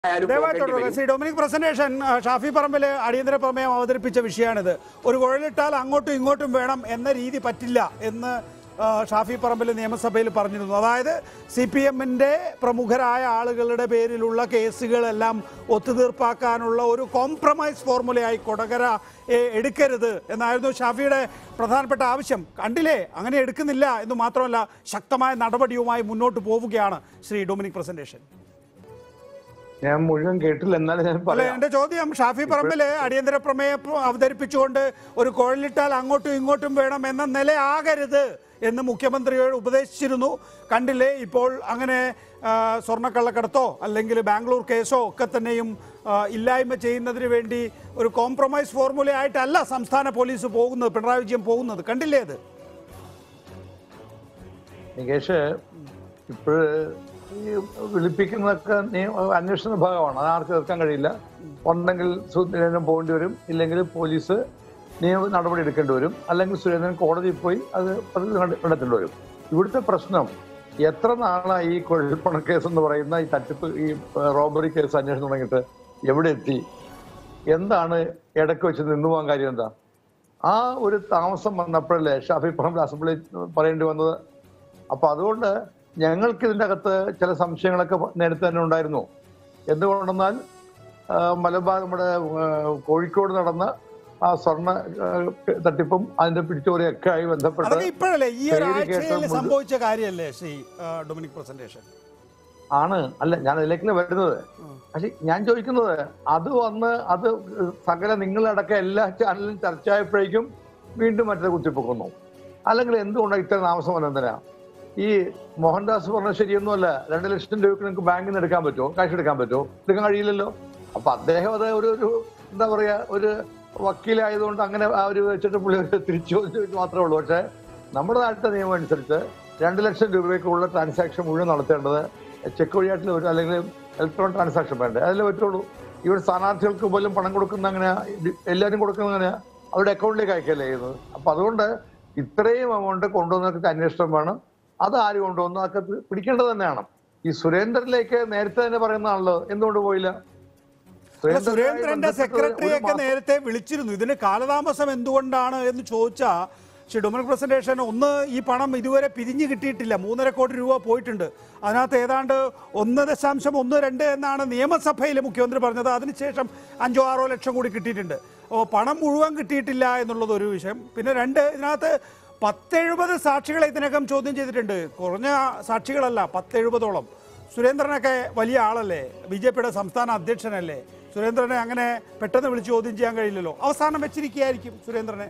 ആയാലും ദയവായി പോകേണ്ടി തുടരുക വരും. ശ്രീ ഡൊമിനിക് പ്രസന്റേഷൻ ആ, ഷാഫി പറമ്പിൽ അടിയന്തര പ്രമേയം അവതരിപ്പിച്ച വിഷയമാണിത് ഒരു കുഴലിട്ടാൽ അങ്ങോട്ടും ഇങ്ങോട്ടും വേണം എന്ന രീതി പറ്റില്ല എന്ന് ആ, ഷാഫി പറമ്പിൽ നിയമസഭയിൽ പറഞ്ഞിരുന്നു അതായത് സി പി എമ്മിൻ്റെ പ്രമുഖരായ ആളുകളുടെ പേരിലുള്ള കേസുകളെല്ലാം ഒത്തുതീർപ്പാക്കാനുള്ള ഒരു കോംപ്രമൈസ് ഫോർമുലയായി കൊടകര ഏ, എടുക്കരുത് എന്നായിരുന്നു ഷാഫിയുടെ പ്രധാനപ്പെട്ട ആവശ്യം കണ്ടില്ലേ അങ്ങനെ എടുക്കുന്നില്ല എന്ന് മാത്രമല്ല ശക്തമായ നടപടിയുമായി മുന്നോട്ട് പോവുകയാണ് ശ്രീ ഡൊമിനിക് പ്രസന്റേഷൻ ഞാൻ മുഴുവൻ കേട്ടില്ല എന്നാലും ഞാൻ അല്ല പറയാം എന്റെ ചോദ്യം ഷാഫി പറമ്പില് അടിയന്തര പ്രമേയം പ്ര- അവതരിപ്പിച്ചുകൊണ്ട് ഒരു കുഴലിട്ടാൽ അങ്ങോട്ടും ഇങ്ങോട്ടും വേണം എന്ന നിലയാകരുത് എന്ന് മുഖ്യമന്ത്രിയോട് ഉപദേശിച്ചിരുന്നു കണ്ടില്ലേ ഇപ്പോൾ അങ്ങനെ ആ, സ്വർണ്ണക്കള്ളക്കടത്തോ അല്ലെങ്കിൽ ബാംഗ്ലൂർ കേസോ ഒക്കെ തന്നെയും ആ, ഇല്ലായ്മ ചെയ്യുന്നതിന് വേണ്ടി ഒരു കോംപ്രമൈസ് ഫോർമുല ആയിട്ടല്ല സംസ്ഥാന പോലീസ് പോകുന്നത് പിണറായി വിജയൻ പോകുന്നത് കണ്ടില്ലേ അത് നികേഷ് ഇപ്പോഴ് ഈ വിളിപ്പിക്കുന്നതൊക്കെ നിയമ അന്വേഷണ ഭാഗമാണ് അത് ആർക്ക് തീർക്കാൻ കഴിയില്ല ഉണ്ടെങ്കിൽ സുരേന്ദ്രൻ പോകേണ്ടി വരും ഇല്ലെങ്കിൽ പോലീസ് നിയമ നടപടി എടുക്കേണ്ടി വരും അല്ലെങ്കിൽ സുരേന്ദ്രൻ കോടതിയിൽ പോയി അത് പ്രതികൾ കണ്ടെ- കണ്ടെത്തേണ്ടി വരും ഇവിടുത്തെ പ്രശ്നം എത്ര നാളായി ഈ കുഴൽപ്പണ കേസ് എന്ന് പറയുന്ന ഈ തട്ടിപ്പ് ഈ റോബറി കേസ് അന്വേഷണം തുടങ്ങിയിട്ട് എവിടെ എത്തി എന്താണ് ഇടയ്ക്ക് വെച്ച് നിന്നു പോകാൻ കാര്യം എന്താ ആ ഒരു താമസം വന്നപ്പോഴല്ലേ ഷാഫി പറമ്പിൽ അസംബ്ലി പറയേണ്ടി വന്നത് അപ്പൊ അതുകൊണ്ട് ഞങ്ങൾക്ക് ഇതിന്റെ അകത്ത് ചില സംശയങ്ങളൊക്കെ നേരത്തെ തന്നെ ഉണ്ടായിരുന്നു എന്തുകൊണ്ടെന്നാൽ ആ, മലബാർ നമ്മുടെ ആ, കോഴിക്കോട് നടന്ന ആ സ്വർണ്ണ ആ, തട്ടിപ്പും അതിന്റെ പിടിച്ചോറിയൊക്കെ ആയി ബന്ധപ്പെട്ട് അതൊക്കെ ഇപ്പോഴല്ലേ ഈ ഒരു പേര് കേട്ട ആഴ്ചയിൽ മുഴുവൻ- സംഭവിച്ച കാര്യമല്ലേ ശ്രീ ആ, ഡൊമിനിക് പ്രസന്റേഷൻ ആണ് അല്ല ഞാൻ അതിലേക്കല്ലേ വരുന്നത് പക്ഷെ ഞാൻ ചോദിക്കുന്നത് അത് വന്ന് അത് സകല നിങ്ങളടക്കം എല്ലാ ചാനലിലും ചർച്ചയായപ്പോഴേക്കും വീണ്ടും മറ്റേ കുത്തിപ്പൊക്കുന്നു അല്ലെങ്കിൽ എന്തുകൊണ്ടാണ് ഇത്ര താമസം വന്നെന്തിനാ ഈ മോഹൻദാസ് പറഞ്ഞ ശരിയൊന്നുമല്ല രണ്ട് ലക്ഷം രൂപയ്ക്ക് നിങ്ങൾക്ക് ബാങ്കിൽ നിന്ന് എടുക്കാൻ പറ്റുമോ കാശ് എടുക്കാൻ പറ്റുമോ എടുക്കാൻ കഴിയില്ലല്ലോ അപ്പൊ അദ്ദേഹം അത് ഒരു ഒരു എന്താ പറയാ ഒരു വക്കീലായതുകൊണ്ട് അങ്ങനെ ആ ഒരു വെച്ചിട്ട് പുള്ളി ഒരു തിരിച്ചു ചോദിച്ചു മാത്രമേ ഉള്ളൂ പക്ഷെ നമ്മുടെ നാട്ടിലെ നിയമം അനുസരിച്ച് രണ്ട് ലക്ഷം രൂപയ്ക്കുള്ള ട്രാൻസാക്ഷൻ മുഴുവൻ നടത്തേണ്ടത് ചെക്ക് വഴിയായിട്ടുള്ള ഒരു അല്ലെങ്കിൽ ഇലക്ട്രോണിക് ട്രാൻസാക്ഷൻ വേണ്ടേ അതിലേ പറ്റുള്ളൂ ഇവിടെ സ്ഥാനാർത്ഥികൾക്ക് പോലും പണം കൊടുക്കുന്ന അങ്ങനെയാ ഇത് എല്ലാവരും കൊടുക്കുന്ന അങ്ങനെയാ അവരുടെ അക്കൗണ്ടിലേക്ക് അയക്കല്ലേ ചെയ്യുന്നത് അപ്പൊ അതുകൊണ്ട് ഇത്രയും എമൗണ്ട് കൊണ്ടുവന്നൊക്കെ അന്വേഷണം വേണം അത് ആര് കൊണ്ടുവന്നു അതൊക്കെ പി- പിടിക്കേണ്ടത് തന്നെയാണ് ഈ സുരേന്ദ്രനിലേക്ക് നേരത്തെ തന്നെ പറയുന്നതാണല്ലോ എന്തുകൊണ്ട് പോയില്ല അല്ല, സുരേന്ദ്രനുമായി സുരേന്ദ്രന്റെ ബന്ധപ്പെട്ട് ഒരു സെക്രട്ടറിയൊക്കെ മാസം- നേരത്തെ വിളിച്ചിരുന്നു ഇതിന് കാലതാമസം എന്തുകൊണ്ടാണ് എന്ന് ചോദിച്ചാ ശ്രീ ഡൊമിനിക് പ്രസന്റേഷൻ ഒന്ന് ഈ പണം ഇതുവരെ പിരിഞ്ഞു കിട്ടിയിട്ടില്ല മൂന്നര കോടി രൂപ പോയിട്ടുണ്ട് അതിനകത്ത് ഏതാണ്ട് ഒന്ന് ദശാംശം ഒന്ന് രണ്ട് എന്നാണ് നിയമസഭയിൽ മുഖ്യമന്ത്രി പറഞ്ഞത് അതിനുശേഷം അഞ്ചോ ആറോ ലക്ഷം കൂടി കിട്ടിയിട്ടുണ്ട് അപ്പോൾ പണം മുഴുവൻ കിട്ടിയിട്ടില്ല എന്നുള്ളത് ഒരു വിഷയം പിന്നെ രണ്ട് ഇതിനകത്ത് പത്തെഴുപത് സാക്ഷികളെ ഇതിനകം ചോദ്യം ചെയ്തിട്ടുണ്ട് കുറഞ്ഞ സാക്ഷികളല്ല പത്തെഴുപതോളം സുരേന്ദ്രനൊക്കെ വലിയ ആളല്ലേ ബി ജെ പിയുടെ സംസ്ഥാന അധ്യക്ഷനല്ലേ സുരേന്ദ്രനെ അങ്ങനെ പെട്ടെന്ന് വിളിച്ച് ചോദ്യം ചെയ്യാൻ കഴിയില്ലല്ലോ അവസാനം വെച്ചിരിക്കുകയായിരിക്കും സുരേന്ദ്രനെ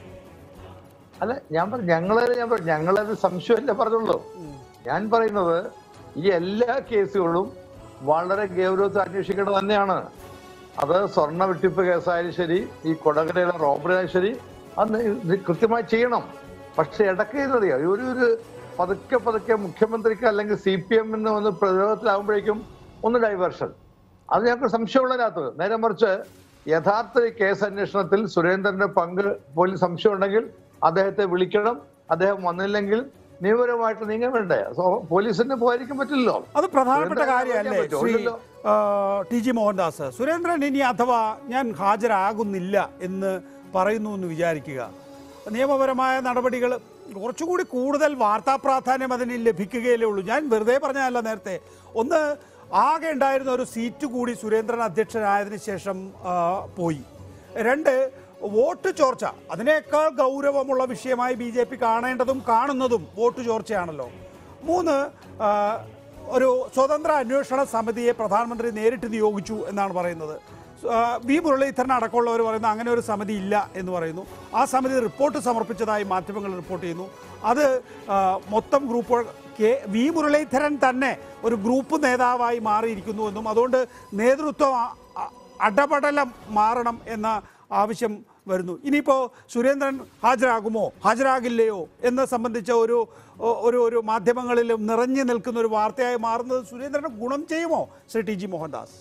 അല്ല ഞാൻ പറ ഞങ്ങളെ ഞാൻ പറ ഞങ്ങളത് സംശയമല്ല പറഞ്ഞുള്ളൂ ഞാൻ പറയുന്നത് ഈ എല്ലാ കേസുകളും വളരെ ഗൗരവത്തിൽ അന്വേഷിക്കേണ്ടത് തന്നെയാണ് അത് സ്വർണ്ണ വെട്ടിപ്പ് കേസായാലും ശരി ഈ കൊടകരയിലെ റോബറി ആയാലും ശരി അത് ഇത് കൃത്യമായി ചെയ്യണം പക്ഷെ ഇടയ്ക്ക് ഇതറിയോ ഒരു ഒരു പതുക്കെ പതുക്കെ മുഖ്യമന്ത്രിക്ക് അല്ലെങ്കിൽ സി പി എമ്മിന് ഒന്ന് പ്രതിരോധത്തിലാകുമ്പോഴേക്കും ഒന്ന് ഡൈവേർഷൻ അത് ഞങ്ങൾക്ക് സംശയമുള്ളതിനകത്ത് നേരെ മറിച്ച് യഥാർത്ഥ ഈ കേസ് അന്വേഷണത്തിൽ സുരേന്ദ്രന്റെ പങ്ക് പോലീസ് സംശയം ഉണ്ടെങ്കിൽ അദ്ദേഹത്തെ വിളിക്കണം അദ്ദേഹം വന്നില്ലെങ്കിൽ നിയമപരമായിട്ട് നീങ്ങാൻ വേണ്ടേ സോ പോലീസിന് പോയിരിക്കാൻ പറ്റില്ലല്ലോ അത് പ്രധാനപ്പെട്ട സുരേന്ദ്രനെ കാര്യമല്ലേ അറിയിക്കാൻ പറ്റുമോ? ശ്രീ ഇല്ലല്ലോ. ആ, ടി ജി മോഹൻദാസ് സുരേന്ദ്രൻ ഇനി അഥവാ ഞാൻ ഹാജരാകുന്നില്ല എന്ന് പറയുന്നു എന്ന് വിചാരിക്കുക നിയമപരമായ നടപടികൾ കുറച്ചുകൂടി കൂടുതൽ വാർത്താ പ്രാധാന്യം അതിന് ലഭിക്കുകയല്ലേ ഉള്ളൂ ഞാൻ വെറുതെ പറഞ്ഞതല്ല നേരത്തെ ഒന്ന് ആകെ ഉണ്ടായിരുന്ന ഒരു സീറ്റ് കൂടി സുരേന്ദ്രൻ അധ്യക്ഷനായതിനു ശേഷം ആ, പോയി രണ്ട് വോട്ട് ചോർച്ച അതിനേക്കാൾ ഗൗരവമുള്ള വിഷയമായി ബി ജെ പി കാണേണ്ടതും കാണുന്നതും വോട്ട് ചോർച്ചയാണല്ലോ മൂന്ന് ആ, ഒരു സ്വതന്ത്ര അന്വേഷണ സമിതിയെ പ്രധാനമന്ത്രി നേരിട്ട് നിയോഗിച്ചു എന്നാണ് പറയുന്നത് ആ, വി മുരളീധരൻ അടക്കമുള്ളവർ പറയുന്നു അങ്ങനെ ഒരു സമിതി ഇല്ല എന്ന് പറയുന്നു ആ സമിതി റിപ്പോർട്ട് സമർപ്പിച്ചതായി മാധ്യമങ്ങൾ റിപ്പോർട്ട് ചെയ്യുന്നു അത് ആ, മൊത്തം ഗ്രൂപ്പുകൾ കെ വി മുരളീധരൻ തന്നെ ഒരു ഗ്രൂപ്പ് നേതാവായി മാറിയിരിക്കുന്നു എന്നും അതുകൊണ്ട് നേതൃത്വം അ- അ- അടപടലം മാറണം എന്ന ആവശ്യം വരുന്നു ഇനിയിപ്പോൾ സുരേന്ദ്രൻ ഹാജരാകുമോ ഹാജരാകില്ലയോ എന്ന് സംബന്ധിച്ച ഒരു ഒ- ഒരു ഒരു മാധ്യമങ്ങളിലും നിറഞ്ഞു നിൽക്കുന്ന ഒരു വാർത്തയായി മാറുന്നത് സുരേന്ദ്രന് ഗുണം ചെയ്യുമോ ശ്രീ ടി ജി മോഹൻദാസ്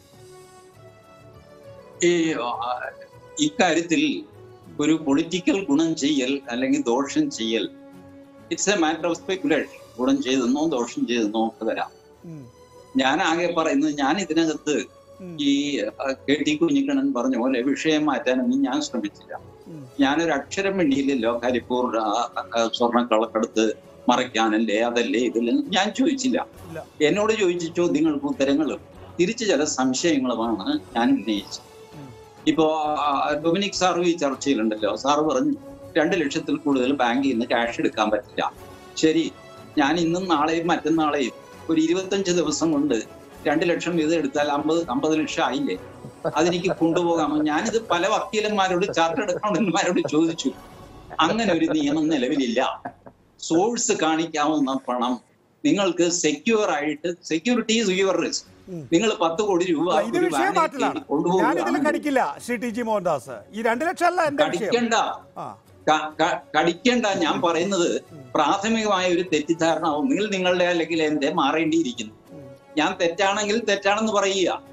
ഈ ആ, ഇക്കാര്യത്തിൽ ഒരു പൊളിറ്റിക്കൽ ഗുണം ചെയ്യൽ അല്ലെങ്കിൽ ദോഷം ചെയ്യൽ it's a matter of speculation ഗുണം ചെയ്തെന്നോ ദോഷം ചെയ്തെന്നോ ഒക്കെ വരാം ഉം. ഞാൻ ആകെ പറയുന്നത് ഞാൻ ഇതിനകത്ത് ഉം, ഈ ആ, കെ ടി കുഞ്ഞിക്കണ്ണൻ പറഞ്ഞ പോലെ വിഷയം മാറ്റാനൊന്നും ഞാൻ ശ്രമിച്ചില്ല ഉം. ഞാനൊരു അക്ഷരം വേണ്ടിയില്ലല്ലോ കരിപ്പൂർ ആ, ആ, സ്വർണ്ണക്കളക്കടത്ത് മറയ്ക്കാനല്ലേ അതല്ലേ ഇതില്ല ഞാൻ ചോദിച്ചില്ല ഇല്ല. എന്നോട് ചോദിച്ച ചോദ്യങ്ങൾക്ക് ഉത്തരങ്ങളും തിരിച്ചു ചില സംശയങ്ങളുമാണ് ഞാൻ ഉന്നയിച്ചത് ഉം. ഇപ്പോ ആ, ഡൊമിനിക് സാറും ഈ ചർച്ചയിലുണ്ടല്ലോ സാറ് പറഞ്ഞു രണ്ട് ലക്ഷത്തിൽ കൂടുതൽ ബാങ്കിൽ നിന്ന് ക്യാഷ് എടുക്കാൻ പറ്റില്ല ശരി ഞാൻ ഇന്നും നാളെയും മറ്റന്നാളെയും ഒരു ഇരുപത്തഞ്ച് ദിവസം കൊണ്ട് രണ്ട് ലക്ഷം വീതം എടുത്താൽ അമ്പത് അമ്പത് ലക്ഷം ആയില്ലേ അതെനിക്ക് കൊണ്ടുപോകാമോ ഞാനിത് പല വക്കീലന്മാരോട് ചാർട്ടേഡ് അക്കൗണ്ടന്മാരോട് ചോദിച്ചു അങ്ങനെ ഒരു നിയമം നിലവിലില്ല സോഴ്സ് കാണിക്കാവുന്ന പണം നിങ്ങൾക്ക് സെക്യൂർ ആയിട്ട് സെക്യൂരിറ്റി ഈസ് യുവർ റിസ്ക് ഉം. നിങ്ങൾ പത്ത് കോടി രൂപ ആ, ഇത് ഒരു വിഷയം വാനിൽ മാറ്റലാണ് കയറ്റി കൊണ്ടുപോകുക ഞാൻ ഇതിൽ കടിക്കില്ല ശ്രീ ടി ജി മോഹൻദാസ് ഈ രണ്ട് ലക്ഷം അല്ല എന്റെ വിഷയം കടിക്കണ്ട ആ ക- ക- കടിക്കണ്ട ഞാൻ പറയുന്നത് പ്രാഥമികമായ ഒരു തെറ്റിദ്ധാരണ ഒന്നുകിൽ നിങ്ങളുടെ അല്ലെങ്കിൽ എന്റെ മാറേണ്ടിയിരിക്കുന്നു ഉം. ഞാൻ തെറ്റാണെങ്കിൽ തെറ്റാണെന്ന് പറയുക